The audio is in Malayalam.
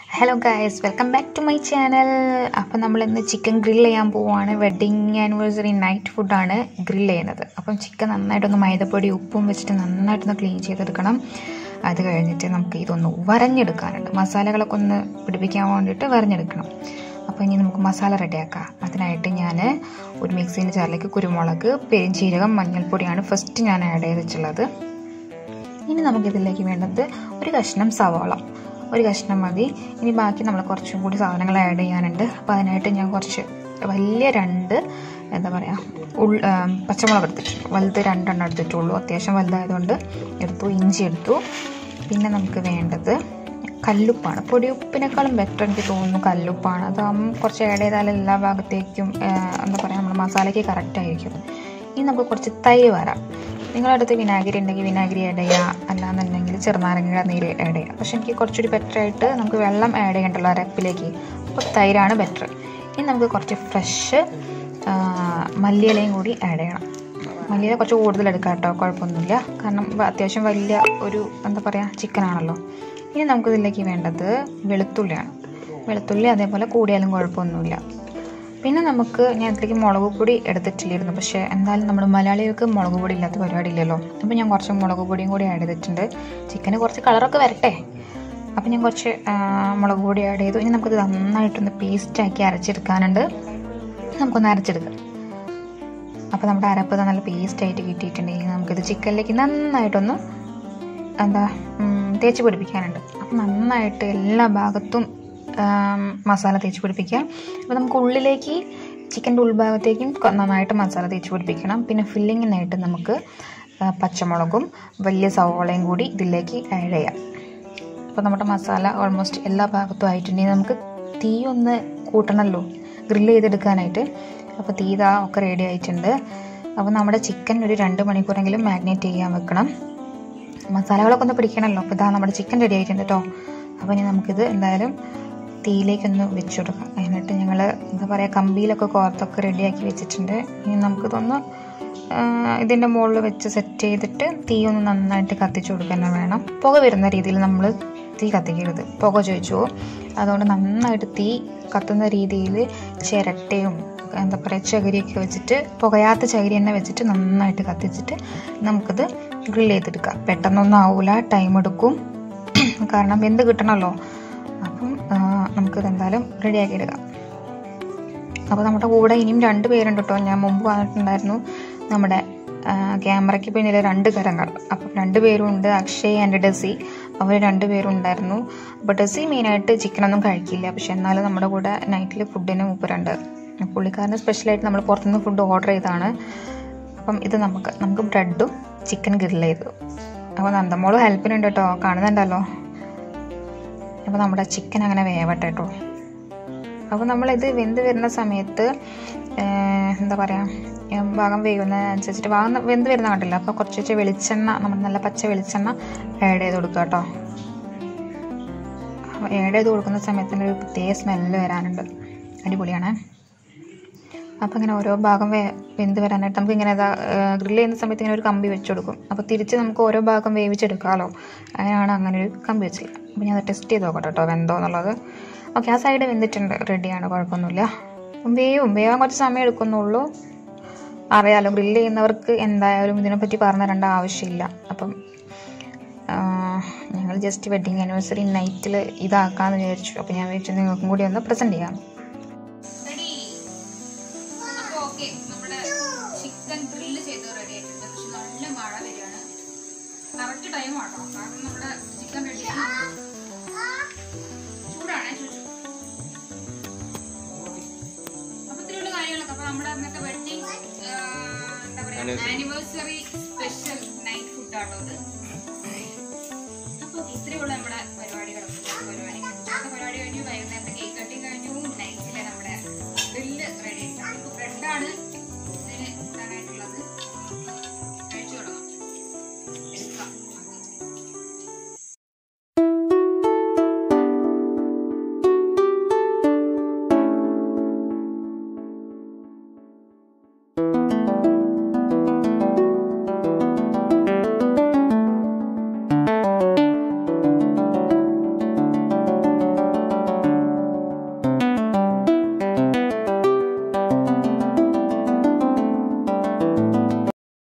hello guys welcome back to my channel അപ്പം നമ്മൾ ഇന്ന് ചിക്കൻ ഗ്രിൽ ചെയ്യാൻ പോവുകയാണ് വെഡ്ഡിങ് ആനിവേഴ്സറി നൈറ്റ് ഫുഡാണ് ഗ്രിൽ ചെയ്യുന്നത് അപ്പം ചിക്കൻ നന്നായിട്ടൊന്ന് മൈദപ്പൊടി ഉപ്പും വെച്ചിട്ട് നന്നായിട്ടൊന്ന് ക്ലീൻ ചെയ്തെടുക്കണം അത് കഴിഞ്ഞിട്ട് നമുക്ക് ഇതൊന്ന് വരഞ്ഞെടുക്കാനുണ്ട് മസാലകളൊക്കെ ഒന്ന് പിടിപ്പിക്കാൻ വേണ്ടിയിട്ട് വരഞ്ഞെടുക്കണം അപ്പോൾ ഇനി നമുക്ക് മസാല റെഡിയാക്കാം അതിനായിട്ട് ഞാൻ ഒരു മിക്സിൻ്റെ ജാറിലേക്ക് കുരുമുളക് പെരിഞ്ചീരകം മഞ്ഞൾപ്പൊടിയാണ് ഫസ്റ്റ് ഞാൻ ആഡ് ചെയ്ത് വെച്ചുള്ളത് ഇനി നമുക്കിതിലേക്ക് വേണ്ടത് ഒരു കഷ്ണം സവാള ഒരു കഷ്ണം മതി ഇനി ബാക്കി നമ്മൾ കുറച്ചും കൂടി സാധനങ്ങൾ ആഡ് ചെയ്യാനുണ്ട് അപ്പോൾ അതിനായിട്ട് ഞാൻ കുറച്ച് വലിയ രണ്ട് എന്താ പറയുക ഉൾ പച്ചമുളക് എടുത്തിട്ടുണ്ട് വലുത് രണ്ടെണ്ണം എടുത്തിട്ടുള്ളൂ അത്യാവശ്യം വലുതായതുകൊണ്ട് എടുത്തു ഇഞ്ചി എടുത്തു പിന്നെ നമുക്ക് വേണ്ടത് കല്ലുപ്പാണ് പൊടിയുപ്പിനേക്കാളും ബെറ്റർ എനിക്ക് തോന്നുന്നു കല്ലുപ്പാണ് അതാകുമ്പോൾ കുറച്ച് ആഡ് ചെയ്താൽ എല്ലാ ഭാഗത്തേക്കും എന്താ പറയുക നമ്മുടെ മസാലയ്ക്ക് കറക്റ്റ് ആയിരിക്കും ഇനി നമുക്ക് കുറച്ച് തൈര് വരാം നിങ്ങളുടെ അടുത്ത് വിനാഗിരി ഉണ്ടെങ്കിൽ വിനാഗിരി ആഡ് ചെയ്യുക അല്ലാന്നുണ്ടെങ്കിൽ ചെറുനാരങ്ങയുടെ നീര് ആഡ് ചെയ്യുക പക്ഷെ എനിക്ക് കുറച്ചുകൂടി ബെറ്റർ ആയിട്ട് നമുക്ക് വെള്ളം ആഡ് ചെയ്യണ്ടല്ലോ അരപ്പിലേക്ക് അപ്പോൾ തൈരാണ് ബെറ്റർ ഇനി നമുക്ക് കുറച്ച് ഫ്രഷ് മല്ലിയിലയും കൂടി ആഡ് ചെയ്യണം മല്ലിയില കുറച്ച് കൂടുതൽ എടുക്കാം കേട്ടോ കുഴപ്പമൊന്നുമില്ല കാരണം അത്യാവശ്യം വലിയ ഒരു എന്താ പറയുക ചിക്കൻ ആണല്ലോ ഇനി നമുക്കിതിലേക്ക് വേണ്ടത് വെളുത്തുള്ളിയാണ് വെളുത്തുള്ളി അതേപോലെ കൂടിയാലും കുഴപ്പമൊന്നുമില്ല പിന്നെ നമുക്ക് ഞാൻ ഇതിലേക്ക് മുളക് പൊടി എടുത്തിട്ടില്ലായിരുന്നു പക്ഷേ എന്തായാലും നമ്മൾ മലയാളികൾക്ക് മുളക് പൊടി ഇല്ലാത്ത പരിപാടി ഇല്ലല്ലോ അപ്പോൾ ഞാൻ കുറച്ച് മുളക് പൊടിയും കൂടി ആഡ് ചെയ്തിട്ടുണ്ട് ചിക്കന് കുറച്ച് കളറൊക്കെ വരട്ടെ അപ്പോൾ ഞാൻ കുറച്ച് മുളക് പൊടി ആഡ് ചെയ്തു ഇനി നമുക്കിത് നന്നായിട്ടൊന്ന് പേസ്റ്റാക്കി അരച്ചെടുക്കാനുണ്ട് നമുക്കൊന്ന് അരച്ചെടുക്കാം അപ്പോൾ നമ്മുടെ അരപ്പ് നല്ല പേസ്റ്റായിട്ട് കിട്ടിയിട്ടുണ്ടെങ്കിൽ നമുക്കിത് ചിക്കനിലേക്ക് നന്നായിട്ടൊന്ന് എന്താ തേച്ച് പിടിപ്പിക്കാനുണ്ട് അപ്പം നന്നായിട്ട് എല്ലാ ഭാഗത്തും മസാല തേച്ച് പിടിപ്പിക്കാം അപ്പോൾ നമുക്ക് ഉള്ളിലേക്ക് ചിക്കൻ്റെ ഉൾഭാഗത്തേക്കും നന്നായിട്ട് മസാല തേച്ച് പിടിപ്പിക്കണം പിന്നെ ഫില്ലിങ്ങിനായിട്ട് നമുക്ക് പച്ചമുളകും വലിയ സവോളയും കൂടി ഇതിലേക്ക് ആഡ് ചെയ്യാം അപ്പോൾ നമ്മുടെ മസാല ഓൾമോസ്റ്റ് എല്ലാ ഭാഗത്തും ആയിട്ടുണ്ടെങ്കിൽ നമുക്ക് തീ ഒന്ന് കൂട്ടണമല്ലോ ഗ്രില്ല് ചെയ്തെടുക്കാനായിട്ട് അപ്പോൾ തീ ഇതാ ഒക്കെ റെഡി ആയിട്ടുണ്ട് അപ്പോൾ നമ്മുടെ ചിക്കൻ ഒരു രണ്ട് മണിക്കൂറെങ്കിലും മാഗ്നേറ്റ് ചെയ്യാൻ വെക്കണം മസാലകളൊക്കെ ഒന്ന് പിടിക്കണമല്ലോ അപ്പോൾ ഇതാ നമ്മുടെ ചിക്കൻ റെഡി ആയിട്ടുണ്ട് കേട്ടോ അപ്പോൾ ഇനി നമുക്കിത് എന്തായാലും തീയിലേക്കൊന്ന് വെച്ച് കൊടുക്കാം എന്നിട്ട് ഞങ്ങൾ എന്താ പറയുക കമ്പിയിലൊക്കെ കോർത്തൊക്കെ റെഡിയാക്കി വെച്ചിട്ടുണ്ട് ഇനി നമുക്കിതൊന്ന് ഇതിൻ്റെ മുകളിൽ വെച്ച് സെറ്റ് ചെയ്തിട്ട് തീ ഒന്ന് നന്നായിട്ട് കത്തിച്ചു കൊടുക്കാൻ വേണം പുക വരുന്ന രീതിയിൽ നമ്മൾ തീ കത്തിക്കരുത് പുക ചോദിച്ചു അതുകൊണ്ട് നന്നായിട്ട് തീ കത്തുന്ന രീതിയിൽ ചിരട്ടയും എന്താ പറയുക ചകിരിയൊക്കെ വെച്ചിട്ട് പുകയാത്ത ചകിരി തന്നെ വെച്ചിട്ട് നന്നായിട്ട് കത്തിച്ചിട്ട് നമുക്കിത് ഗ്രിൽ ചെയ്തെടുക്കാം പെട്ടെന്നൊന്നും ആവില്ല ടൈം എടുക്കും കാരണം വെന്ത് കിട്ടണമല്ലോ അപ്പം നമുക്കിത് എന്തായാലും റെഡിയാക്കി എടുക്കാം അപ്പോൾ നമ്മുടെ കൂടെ ഇനിയും രണ്ട് പേരുണ്ട് കേട്ടോ ഞാൻ മുമ്പ് വന്നിട്ടുണ്ടായിരുന്നു നമ്മുടെ ക്യാമറയ്ക്ക് പിന്നിൽ രണ്ട് കരങ്ങൾ അപ്പം രണ്ട് പേരും ഉണ്ട് അക്ഷയ് ആൻഡ് ഡെസി അവർ രണ്ട് പേരും ഉണ്ടായിരുന്നു അപ്പോൾ ഡെസി മെയിനായിട്ട് ചിക്കനൊന്നും കഴിക്കില്ല പക്ഷെ എന്നാലും നമ്മുടെ കൂടെ നൈറ്റിൽ ഫുഡിന് മൂപ്പരുണ്ട് പുള്ളിക്കാരന് സ്പെഷ്യലായിട്ട് നമ്മൾ പുറത്തുനിന്ന് ഫുഡ് ഓർഡർ ചെയ്താണ് അപ്പം ഇത് നമുക്ക് നമുക്ക് ബ്രെഡും ചിക്കൻ ഗ്രിൽ ചെയ്തു അപ്പോൾ നന്ദമോള് ഹെൽപ്പിനുണ്ട് കേട്ടോ കാണുന്നുണ്ടല്ലോ അപ്പോൾ നമ്മുടെ ചിക്കൻ അങ്ങനെ വേവട്ടെ കേട്ടോ അപ്പോൾ നമ്മളിത് വെന്ത് വരുന്ന സമയത്ത് എന്താ പറയുക ഭാഗം വേകുന്നതിനനുസരിച്ചിട്ട് ഭാഗം വെന്ത് വരുന്ന കണ്ടില്ല അപ്പോൾ കുറച്ച് വെളിച്ചെണ്ണ നമ്മൾ നല്ല പച്ച വെളിച്ചെണ്ണ ആഡ് ചെയ്ത് കൊടുക്കുക കേട്ടോ ആഡ് ചെയ്ത് കൊടുക്കുന്ന സമയത്തിന് ഒരു പ്രത്യേക സ്മെല്ല് വരാനുണ്ട് അടിപൊളിയാണ് അപ്പോൾ ഇങ്ങനെ ഓരോ ഭാഗം വേ വെന്ത് വരാനായിട്ട് നമുക്ക് ഇങ്ങനെ ഗ്രില്ല് ചെയ്യുന്ന സമയത്ത് ഇങ്ങനെ ഒരു കമ്പി വെച്ച് കൊടുക്കും അപ്പോൾ തിരിച്ച് നമുക്ക് ഓരോ ഭാഗം വേവിച്ചെടുക്കാമല്ലോ അതിനാണ് അങ്ങനെ ഒരു കമ്പി വെച്ചത് അപ്പോൾ ഞാൻ അത് ടെസ്റ്റ് ചെയ്ത് നോക്കട്ടെ കേട്ടോ വെന്തോ എന്നുള്ളത് ഓക്കെ ആ സൈഡ് വെന്തിട്ടുണ്ട് റെഡിയാണ് കുഴപ്പമൊന്നുമില്ല വേവും വേവാൻ കുറച്ച് സമയം എടുക്കുന്നുള്ളൂ അറിയാലോ ഗ്രില്ല് ചെയ്യുന്നവർക്ക് എന്തായാലും ഇതിനെപ്പറ്റി പറഞ്ഞു തരേണ്ട ആവശ്യമില്ല അപ്പം ഞങ്ങൾ ജസ്റ്റ് വെഡിങ് ആനിവേഴ്സറി നൈറ്റിൽ ഇതാക്കാമെന്ന് വിചാരിച്ചു അപ്പോൾ ഞാൻ വിചാരിച്ചു നിങ്ങൾക്കും കൂടി ഒന്ന് പ്രസൻറ്റ് ചെയ്യാം ചിക്കൻ ഗ്രില്ല് ചെയ്ത് റെഡി ആയിട്ടുണ്ട് പക്ഷെ നല്ല മഴ വരികയാണ് കറക്റ്റ് ടൈം ആട്ടോ കാരണം നമ്മുടെ ചിക്കൻ റെഡി ചൂടാണേ ചൂച്ചു അപ്പൊ ഇത്രയുള്ള കാര്യങ്ങളൊക്കെ അപ്പൊ നമ്മുടെ അന്നത്തെ വെഡിങ് എന്താ പറയാ ആനിവേഴ്സറി